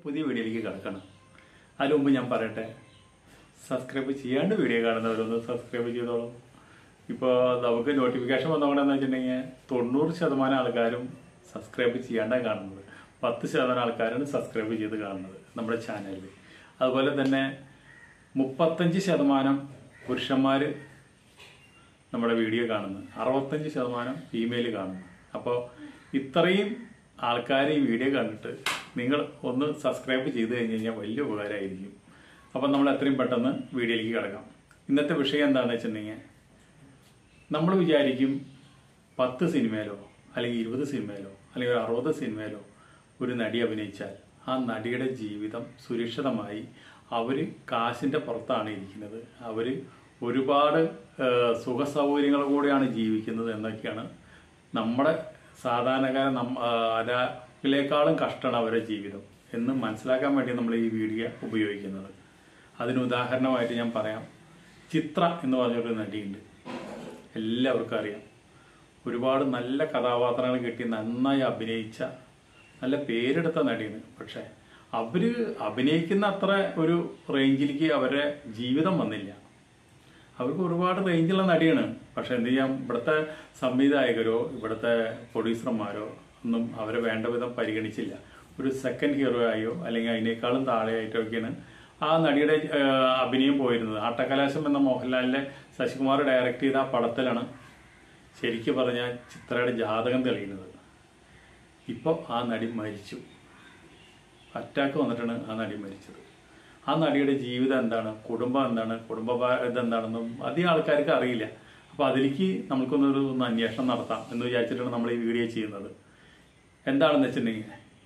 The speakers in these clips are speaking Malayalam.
പുതിയ വീഡിയോയിലേക്ക് കിടക്കണം അതിനു മുമ്പ് ഞാൻ പറയട്ടെ സബ്സ്ക്രൈബ് ചെയ്യാണ്ട് വീഡിയോ കാണുന്നവരൊന്ന് സബ്സ്ക്രൈബ് ചെയ്തോളൂ ഇപ്പോൾ നമുക്ക് നോട്ടിഫിക്കേഷൻ വന്നോണ്ടെന്ന് വെച്ചിട്ടുണ്ടെങ്കിൽ തൊണ്ണൂറ് ശതമാനം ആൾക്കാരും സബ്സ്ക്രൈബ് ചെയ്യാണ്ടാണ് കാണുന്നത് പത്ത് ശതമാനം ആൾക്കാരാണ് സബ്സ്ക്രൈബ് ചെയ്ത് കാണുന്നത് നമ്മുടെ ചാനലിൽ അതുപോലെ തന്നെ മുപ്പത്തഞ്ച് ശതമാനം പുരുഷന്മാർ നമ്മുടെ വീഡിയോ കാണുന്നു അറുപത്തഞ്ച് ശതമാനം ഫീമെയിൽ കാണുന്നു അപ്പോൾ ഇത്രയും ആൾക്കാർ ഈ വീഡിയോ കണ്ടിട്ട് നിങ്ങൾ ഒന്ന് സബ്സ്ക്രൈബ് ചെയ്ത് കഴിഞ്ഞ് കഴിഞ്ഞാൽ വലിയ ഉപകാരമായിരിക്കും അപ്പം നമ്മൾ എത്രയും പെട്ടെന്ന് വീഡിയോയിലേക്ക് കിടക്കാം ഇന്നത്തെ വിഷയം എന്താണെന്ന് വെച്ചിട്ടുണ്ടെങ്കിൽ നമ്മൾ വിചാരിക്കും പത്ത് സിനിമയിലോ അല്ലെങ്കിൽ ഇരുപത് സിനിമയിലോ അല്ലെങ്കിൽ ഒരു അറുപത് സിനിമയിലോ ഒരു നടി അഭിനയിച്ചാൽ ആ നടിയുടെ ജീവിതം സുരക്ഷിതമായി അവർ കാശിൻ്റെ പുറത്താണ് ഇരിക്കുന്നത് അവർ ഒരുപാട് സുഖ സൗകര്യങ്ങൾ കൂടെയാണ് ജീവിക്കുന്നത് എന്നൊക്കെയാണ് നമ്മുടെ സാധാരണക്കാരൻ നമ്മിലേക്കാളും കഷ്ടമാണ് അവരുടെ ജീവിതം എന്ന് മനസ്സിലാക്കാൻ വേണ്ടി നമ്മൾ ഈ വീഡിയോ ഉപയോഗിക്കുന്നത് അതിന് ഉദാഹരണമായിട്ട് ഞാൻ പറയാം ചിത്ര എന്ന് പറഞ്ഞൊരു നടിയുണ്ട് എല്ലാവർക്കും അറിയാം ഒരുപാട് നല്ല കഥാപാത്രങ്ങൾ കിട്ടി നന്നായി അഭിനയിച്ച നല്ല പേരെടുത്ത നടിയാണ് പക്ഷെ അവര് അഭിനയിക്കുന്ന അത്ര ഒരു റേഞ്ചിലേക്ക് അവരുടെ ജീവിതം വന്നില്ല അവർക്ക് ഒരുപാട് റേഞ്ചുള്ള നടിയാണ് പക്ഷെ എന്ത് ചെയ്യാം ഇവിടുത്തെ സംവിധായകരോ ഇവിടുത്തെ പ്രൊഡ്യൂസർമാരോ ഒന്നും അവരെ വേണ്ട വിധം പരിഗണിച്ചില്ല ഒരു സെക്കൻഡ് ഹീറോ ആയോ അല്ലെങ്കിൽ അതിനേക്കാളും താഴെയായിട്ടൊക്കെയാണ് ആ നടിയുടെ ആ, അഭിനയം പോയിരുന്നത് ആട്ടക്കലാശം എന്ന മോഹൻലാലിനെ ശശികുമാർ ഡയറക്റ്റ് ചെയ്ത ആ പടത്തിലാണ് ശരിക്കും പറഞ്ഞാൽ ചിത്രയുടെ ജാതകം തെളിയുന്നത് ഇപ്പോൾ ആ നടി മരിച്ചു അറ്റാക്ക് വന്നിട്ടാണ് ആ നടി മരിച്ചത് ആ നടിയുടെ ജീവിതം എന്താണ് കുടുംബം എന്താണ് കുടുംബ ഭാ- ഇതെന്താണെന്നും അധികം ആൾക്കാർക്ക് അറിയില്ല അപ്പോൾ അതിലേക്ക് നമുക്കൊന്നൊരു ഒന്ന് അന്വേഷണം നടത്താം എന്ന് വിചാരിച്ചിട്ടാണ് നമ്മൾ ഈ വീഡിയോ ചെയ്യുന്നത് എന്താണെന്ന് വെച്ചിട്ടുണ്ടെങ്കിൽ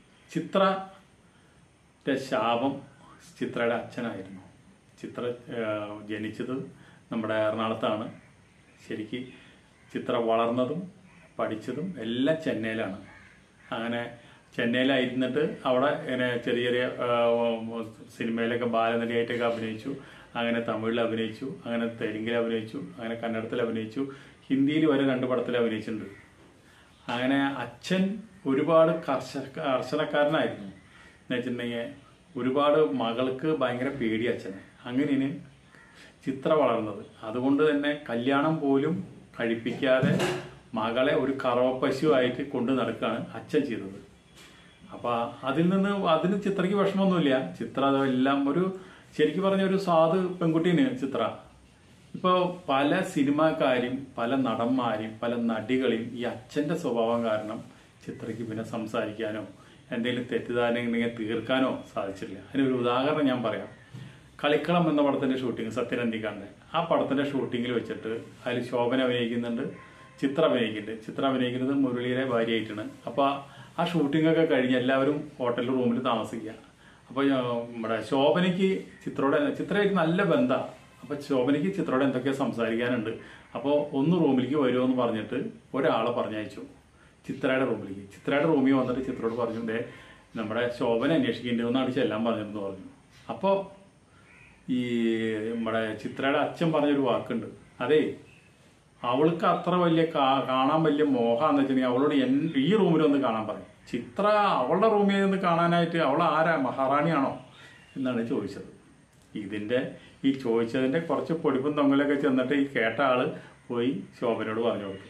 ചിത്രയുടെ ശാപം ചിത്രയുടെ അച്ഛനായിരുന്നു ചിത്ര ആ, ജനിച്ചത് നമ്മുടെ എറണാകുളത്താണ് ശരിക്ക് ചിത്ര വളർന്നതും പഠിച്ചതും എല്ലാം ചെന്നൈയിലാണ് അങ്ങനെ ചെന്നൈയിലായിരുന്നിട്ട് അവിടെ ഇങ്ങനെ ചെറിയ ചെറിയ ആ, സിനിമയിലൊക്കെ ബാലനടിയായിട്ടൊക്കെ അഭിനയിച്ചു അങ്ങനെ തമിഴിൽ അഭിനയിച്ചു അങ്ങനെ തെലുങ്കിൽ അഭിനയിച്ചു അങ്ങനെ കന്നഡത്തിൽ അഭിനയിച്ചു ഹിന്ദിയിൽ വരെ രണ്ട് പടത്തിൽ അഭിനയിച്ചിട്ടുണ്ട് അങ്ങനെ അച്ഛൻ ഒരുപാട് കർശ കർശനക്കാരനായിരുന്നു എന്ന് വെച്ചിട്ടുണ്ടെങ്കിൽ ഒരുപാട് മകൾക്ക് ഭയങ്കര പേടി അച്ഛനെ അങ്ങനെയാണ് ചിത്ര വളർന്നത് അതുകൊണ്ട് തന്നെ കല്യാണം പോലും കഴിപ്പിക്കാതെ മകളെ ഒരു കറവപ്പശു ആയിട്ട് കൊണ്ടു നടക്കുകയാണ് അച്ഛൻ ചെയ്തത് അപ്പൊ അതിൽ നിന്ന് അതിന് ചിത്രയ്ക്ക് വിഷമമൊന്നുമില്ല ചിത്ര അതെല്ലാം ഒരു ശരിക്കും പറഞ്ഞ ഒരു സാധു പെൺകുട്ടീന് ചിത്ര ഇപ്പൊ പല സിനിമാക്കാരും പല നടന്മാരും പല നടികളെയും ഈ അച്ഛന്റെ സ്വഭാവം കാരണം ചിത്രയ്ക്ക് പിന്നെ സംസാരിക്കാനോ എന്തെങ്കിലും തെറ്റിദ്ധാരണ ഉണ്ടെങ്കിൽ തീർക്കാനോ സാധിച്ചില്ല അതിനൊരു ഉദാഹരണം ഞാൻ പറയാം കളിക്കളം എന്ന പടത്തിന്റെ ഷൂട്ടിംഗ് സത്യനന്ദിക്കാണ്ട് ആ പടത്തിന്റെ ഷൂട്ടിങ്ങിൽ വെച്ചിട്ട് അതിൽ ശോഭന അഭിനയിക്കുന്നുണ്ട് ചിത്ര അഭിനയിക്കുന്നുണ്ട് ചിത്ര അഭിനയിക്കുന്നത് മുരളിയുടെ ഭാര്യയായിട്ടാണ് അപ്പൊ ആ ഷൂട്ടിംഗ് ഒക്കെ കഴിഞ്ഞ് എല്ലാവരും ഹോട്ടൽ റൂമിൽ താമസിക്കുക അപ്പൊ ഞാൻ- നമ്മുടെ ശോഭനയ്ക്ക് ചിത്രയുടെ ചിത്രമായിട്ട് നല്ല ബന്ധമാണ് അപ്പൊ ശോഭനയ്ക്ക് ചിത്രയോട് എന്തൊക്കെയോ സംസാരിക്കാനുണ്ട് അപ്പോൾ ഒന്ന് റൂമിലേക്ക് വരുമോ എന്ന് പറഞ്ഞിട്ട് ഒരാളെ പറഞ്ഞയച്ചു ചിത്രയുടെ റൂമിലേക്ക് ചിത്രയുടെ റൂമിൽ വന്നിട്ട് ചിത്രയോട് പറഞ്ഞു "ദേ, നമ്മുടെ ശോഭന അന്വേഷിക്കേണ്ടി ഒന്ന് അടിച്ച് എല്ലാം പറഞ്ഞിരുന്നു പറഞ്ഞു അപ്പോൾ ഈ നമ്മുടെ ചിത്രയുടെ അച്ഛൻ പറഞ്ഞൊരു വാക്കുണ്ട് അതേ അവൾക്ക് അത്ര വലിയ കാ- കാണാൻ വലിയ മോഹാന്ന് വെച്ചിട്ടുണ്ടെങ്കിൽ അവളോട് എൻ ഈ റൂമിലൊന്ന് കാണാൻ പറയും ചിത്ര അവളുടെ റൂമിൽ നിന്ന് കാണാനായിട്ട് അവൾ ആരാ മഹാറാണിയാണോ എന്നാണ് ചോദിച്ചത് ഇതിന്റെ ഈ ചോദിച്ചതിന്റെ കുറച്ച് പൊടിപ്പും തൊങ്ങലൊക്കെ ചെന്നിട്ട് ഈ കേട്ട ആള് പോയി ശോഭനയോട് പറഞ്ഞു കൊടുത്തു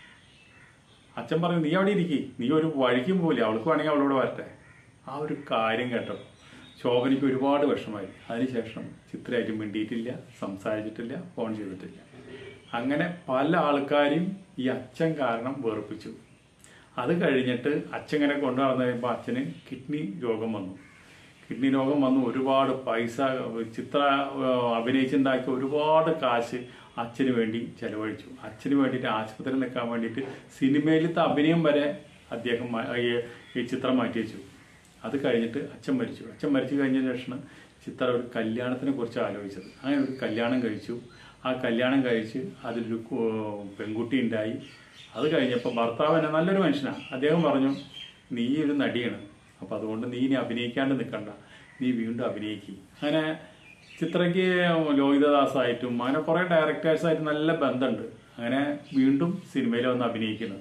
അച്ഛൻ പറഞ്ഞു നീ അവിടെ ഇരിക്കി നീ ഒരു വഴിക്കും പോവില്ല അവൾക്ക് വേണമെങ്കിൽ അവളോട് വരട്ടെ ആ ഒരു കാര്യം കേട്ടോ ശോഭനയ്ക്ക് ഒരുപാട് വിഷമായി അതിനുശേഷം ചിത്രമായിട്ട് മിണ്ടിയിട്ടില്ല സംസാരിച്ചിട്ടില്ല ഫോൺ ചെയ്തിട്ടില്ല അങ്ങനെ പല ആൾക്കാരും ഈ അച്ഛൻ കാരണം വേർപ്പിച്ചു അത് കഴിഞ്ഞിട്ട് അച്ഛൻ ഇങ്ങനെ കൊണ്ടു നടന്നു കഴിയുമ്പോൾ അച്ഛന് കിഡ്നി രോഗം വന്നു കിഡ്നി രോഗം വന്നു ഒരുപാട് പൈസ ചിത്ര ആ, അഭിനയിച്ചുണ്ടാക്കിയ ഒരുപാട് കാശ് അച്ഛന് വേണ്ടി ചെലവഴിച്ചു അച്ഛന് വേണ്ടിയിട്ട് ആശുപത്രിയിൽ നിൽക്കാൻ വേണ്ടിയിട്ട് സിനിമയിലത്തെ അഭിനയം വരെ അദ്ദേഹം മാ- ഈ ഈ ചിത്രം മാറ്റി വെച്ചു അത് കഴിഞ്ഞിട്ട് അച്ഛൻ മരിച്ചു അച്ഛൻ മരിച്ചു കഴിഞ്ഞ ശേഷം ചിത്ര ഒരു കല്യാണത്തിനെ കുറിച്ച് ആലോചിച്ചത് അങ്ങനെ ഒരു കല്യാണം കഴിച്ചു ആ കല്യാണം കഴിച്ച് അതിലൊരു കു- പെൺകുട്ടി ഉണ്ടായി അത് കഴിഞ്ഞപ്പോൾ ഭർത്താവ് തന്നെ നല്ലൊരു മനുഷ്യനാണ് അദ്ദേഹം പറഞ്ഞു നീ ഒരു നടിയാണ് അപ്പൊ അതുകൊണ്ട് നീ ഇനി അഭിനയിക്കാണ്ട് നിൽക്കണ്ട നീ വീണ്ടും അഭിനയിക്കും അങ്ങനെ ചിത്രയ്ക്ക് ലോഹിതദാസായിട്ടും അങ്ങനെ കുറെ ഡയറക്ടേഴ്സായിട്ട് നല്ല ബന്ധമുണ്ട് അങ്ങനെ വീണ്ടും സിനിമയിൽ വന്ന് അഭിനയിക്കുന്നത്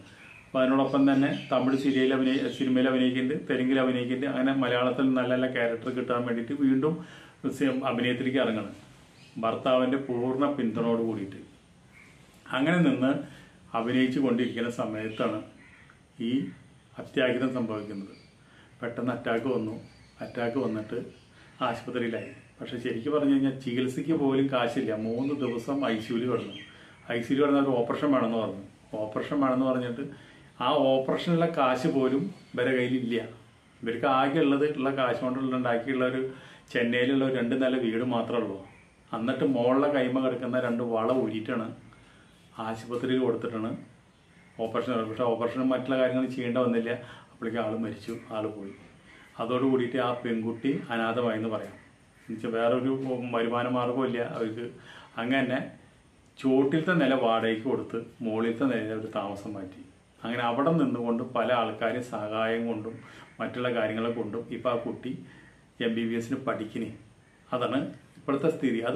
അപ്പോൾ അതിനോടൊപ്പം തന്നെ തമിഴ് സീരിയൽ അഭിനയ സിനിമയിൽ അഭിനയിക്കുന്നുണ്ട് തെലുങ്കിൽ അഭിനയിക്കുന്നുണ്ട് അങ്ങനെ മലയാളത്തിൽ നല്ല നല്ല ക്യാരക്ടർ കിട്ടാൻ വേണ്ടിയിട്ട് വീണ്ടും സി- അഭിനയത്തിലേക്ക് ഇറങ്ങണം ഭർത്താവിൻ്റെ പൂർണ്ണ പിന്തുണയോട് കൂടിയിട്ട് അങ്ങനെ നിന്ന് അഭിനയിച്ചു കൊണ്ടിരിക്കുന്ന സമയത്താണ് ഈ അത്യാഹിതം സംഭവിക്കുന്നത് പെട്ടെന്ന് അറ്റാക്ക് വന്നു അറ്റാക്ക് വന്നിട്ട് ആശുപത്രിയിലായി പക്ഷെ ശരിക്കും പറഞ്ഞു കഴിഞ്ഞാൽ ചികിത്സയ്ക്ക് പോലും കാശില്ല മൂന്ന് ദിവസം ഐ സിയുയിൽ കിടന്നു ഐ സിയുയിൽ കിടന്ന ഒരു ഓപ്പറേഷൻ വേണമെന്ന് പറഞ്ഞു ഓപ്പറേഷൻ വേണമെന്ന് പറഞ്ഞിട്ട് ആ ഓപ്പറേഷനുള്ള കാശ് പോലും ഇവരെ കയ്യിലില്ല ഇവർക്ക് ആകെ ഉള്ളത് ഉള്ള കാശ് കൊണ്ടുള്ള ഉണ്ടാക്കിയുള്ള ഒരു ചെന്നൈയിലുള്ള ഒരു രണ്ട് നില വീട് മാത്രമേ ഉള്ളൂ എന്നിട്ട് മുകളിലെ കൈമ കിടക്കുന്ന രണ്ട് വള ഊരിയിട്ടാണ് ആശുപത്രിയിൽ കൊടുത്തിട്ടാണ് ഓപ്പറേഷൻ നടന്നത്. പക്ഷേ ഓപ്പറേഷൻ മറ്റുള്ള കാര്യങ്ങൾ ചെയ്യേണ്ട വന്നില്ല അപ്പോഴേക്കും ആൾ മരിച്ചു ആൾ പോയി അതോട് കൂടിയിട്ട് ആ പെൺകുട്ടി അനാഥമായി എന്ന് പറയാം എന്നുവെച്ചാൽ വേറൊരു വരുമാന മാർഗ്ഗമില്ല അവർക്ക് അങ്ങനെ ചോട്ടിലത്തെ നില വാടകയ്ക്ക് കൊടുത്ത് മുകളിലത്തെ നില ഒരു താമസം മാറ്റി അങ്ങനെ അവിടെ നിന്നുകൊണ്ട് പല ആൾക്കാരും സഹായം കൊണ്ടും മറ്റുള്ള കാര്യങ്ങളെ കൊണ്ടും ഇപ്പോൾ ആ കുട്ടി എം ബി ബി എസിന് പഠിക്കണേ അതാണ് ഇപ്പോഴത്തെ സ്ഥിതി അത്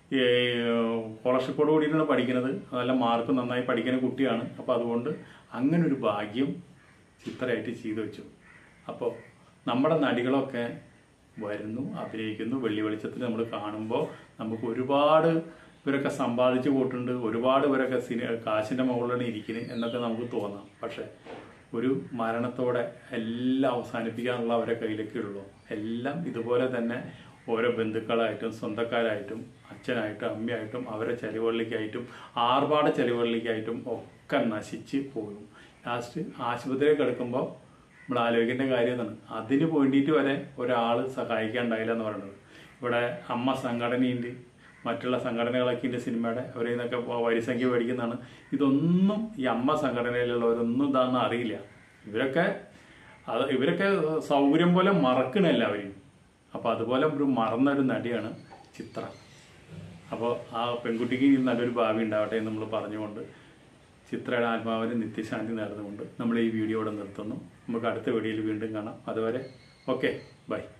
സ്കോളർഷിപ്പോട് കൂടിയിട്ടാണ് പഠിക്കുന്നത് നല്ല മാർക്ക് നന്നായി പഠിക്കുന്ന കുട്ടിയാണ് അപ്പോൾ അതുകൊണ്ട് അങ്ങനെ ഒരു ഭാഗ്യം ചിത്രമായിട്ട് ചെയ്തു വെച്ചു അപ്പോൾ നമ്മുടെ നടികളൊക്കെ വരുന്നു അഭിനയിക്കുന്നു വെള്ളി വെളിച്ചത്തിൽ നമ്മൾ കാണുമ്പോൾ നമുക്ക് ഒരുപാട് ഇവരൊക്കെ സമ്പാദിച്ചു പോയിട്ടുണ്ട് ഒരുപാട് ഇവരൊക്കെ സിനി കാശിൻ്റെ മുകളിലാണ് ഇരിക്കുന്നത് എന്നൊക്കെ നമുക്ക് തോന്നാം പക്ഷേ ഒരു മരണത്തോടെ എല്ലാം അവസാനിപ്പിക്കാനുള്ള അവരെ കയ്യിലൊക്കെ ഉള്ളൂ എല്ലാം ഇതുപോലെ തന്നെ ഓരോ ബന്ധുക്കളായിട്ടും സ്വന്തക്കാരായിട്ടും അച്ഛനായിട്ടും അമ്മയായിട്ടും അവരെ ചെലവുകളിലേക്കായിട്ടും ആർഭാട ചെലവുകളിലേക്കായിട്ടും ഒക്കെ നശിച്ച് പോകും ലാസ്റ്റ് ആശുപത്രിയിൽ കിടക്കുമ്പോൾ നമ്മൾ ആലോചിക്കേണ്ട കാര്യം എന്നാണ് അതിന് വേണ്ടിയിട്ട് വരെ ഒരാൾ സഹായിക്കാണ്ടായില്ല എന്ന് പറയുന്നത് ഇവിടെ അമ്മ സംഘടനയുണ്ട് മറ്റുള്ള സംഘടനകളൊക്കെ ഉണ്ട് സിനിമയുടെ അവരിൽ നിന്നൊക്കെ വരിസംഖ്യ മേടിക്കുന്നതാണ് ഇതൊന്നും ഈ അമ്മ സംഘടനയിലുള്ളവരൊന്നും ഇതാണെന്ന് അറിയില്ല ഇവരൊക്കെ അത് ഇവരൊക്കെ സൗകര്യം പോലെ മറക്കണ എല്ലാവരും അപ്പോൾ അതുപോലെ ഒരു മറന്ന ഒരു നടിയാണ് ചിത്ര അപ്പോൾ ആ പെൺകുട്ടിക്ക് നല്ലൊരു ഭാവി ഉണ്ടാവട്ടെ എന്ന് നമ്മൾ പറഞ്ഞുകൊണ്ട് ചിത്രയുടെ ആത്മാവിന് നിത്യശാന്തി നേർന്നുകൊണ്ട് നമ്മൾ ഈ വീഡിയോ ഇവിടെ നിർത്തുന്നു നമുക്ക് അടുത്ത വീഡിയോയിൽ വീണ്ടും കാണാം അതുവരെ ഓക്കെ ബൈ